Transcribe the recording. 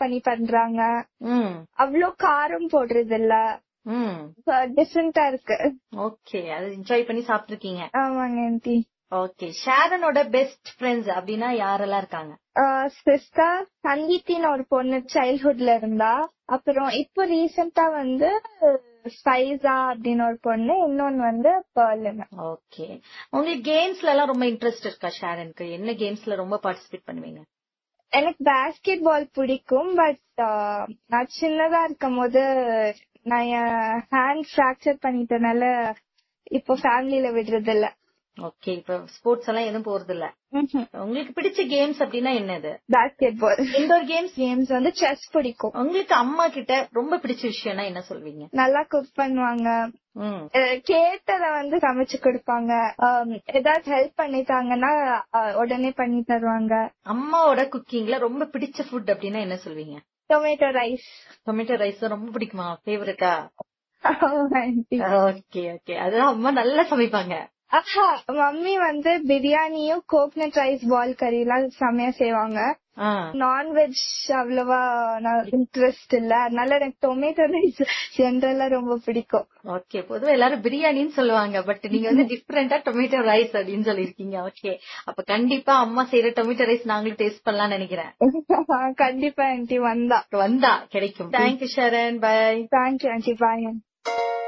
பண்ணி பண்றாங்க ம் அவ்வளோ காரம் போடுறது இல்ல ம் டிஃப்ரெண்டா இருக்கு ஓகே அது என்ஜாய் பண்ணி சாப்பிட்டுருக்கீங்க ஆமாங்க ஆண்டி ஓகே ஷாரனோட பெஸ்ட் ஃப்ரெண்ட்ஸ் அப்படின்னா யாரெல்லாம் இருக்காங்க சிஸ்டர் சங்கீத்தின்னு ஒரு பொண்ணு சைல்ட்ஹுட்ல இருந்தா அப்புறம் இப்போ ரீசெண்டா வந்து ஸ்பைசா அப்படின்னு ஒரு பொண்ணு இன்னொன்னு வந்து பேர்லுன்னு ஓகே உங்களுக்கு கேம்ஸ்ல எல்லாம் ரொம்ப இன்ட்ரெஸ்ட் இருக்கா ஷாரனுக்கு என்ன கேம்ஸ்ல ரொம்ப பார்ட்டிசிபேட் பண்ணுவீங்க எனக்கு பாஸ்கெட் பால் பிடிக்கும் பட் நான் சின்னதா இருக்கும் போது நான் என் ஹேண்ட் ஃபிராக்சர் பண்ணிட்டனால இப்போ ஃபேமிலில விடுறது இல்ல ஓகே இப்ப ஸ்போர்ட்ஸ் எல்லாம் எதுவும் போறது இல்ல உங்களுக்கு பிடிச்ச கேம்ஸ் அப்படின்னா என்னது basketball indoor games games வந்து செஸ் பிடிக்கும் உங்களுக்கு அம்மா கிட்ட ரொம்ப பிடிச்ச விஷயம்னா என்ன சொல்வீங்க நல்லா குக் பண்ணுவாங்க ம் அஹ் கேட்டத வந்து சமைச்சு கொடுப்பாங்க ஆம், ஏதாவது ஹெல்ப் பண்ணிட்டாங்கன்னா அஹ், உடனே பண்ணி தருவாங்க அம்மாவோட குக்கிங்ல ரொம்ப பிடிச்ச ஃபுட் அப்படின்னா என்ன சொல்வீங்க டொமேட்டோ ரைஸ் டொமேட்டோ ரைஸ் ரொம்ப பிடிக்குமா ஃபேவரட்டா ஓகே ஓகே அதுதான் அம்மா நல்லா சமைப்பாங்க ஆஹா மம்மி வந்து பிரியாணியும் கோகனட் ரைஸ் பால் கறி எல்லாம் செமையா செய்வாங்க ஆ. நான்வெஜ் அவ்வளவா இன்ட்ரெஸ்ட் இல்ல அதனால எனக்கு டொமேட்டோ ரைஸ் ஜென்ரலா ரொம்ப பிடிக்கும் ஓகே பொதுவா எல்லாரும் பிரியாணின்னு சொல்லுவாங்க பட் நீங்க வந்து டிஃப்ரெண்டா டொமேட்டோ ரைஸ் அப்படின்னு சொல்லிருக்கீங்க ஓகே அப்ப கண்டிப்பா அம்மா செய்யற டொமேட்டோ ரைஸ் நாங்களும் டேஸ்ட் பண்ணலாம்னு நினைக்கிறேன் கண்டிப்பா ஆண்டி வந்தா வந்தா கிடைக்கும் thank you Sharan bye thank you aunty பாய்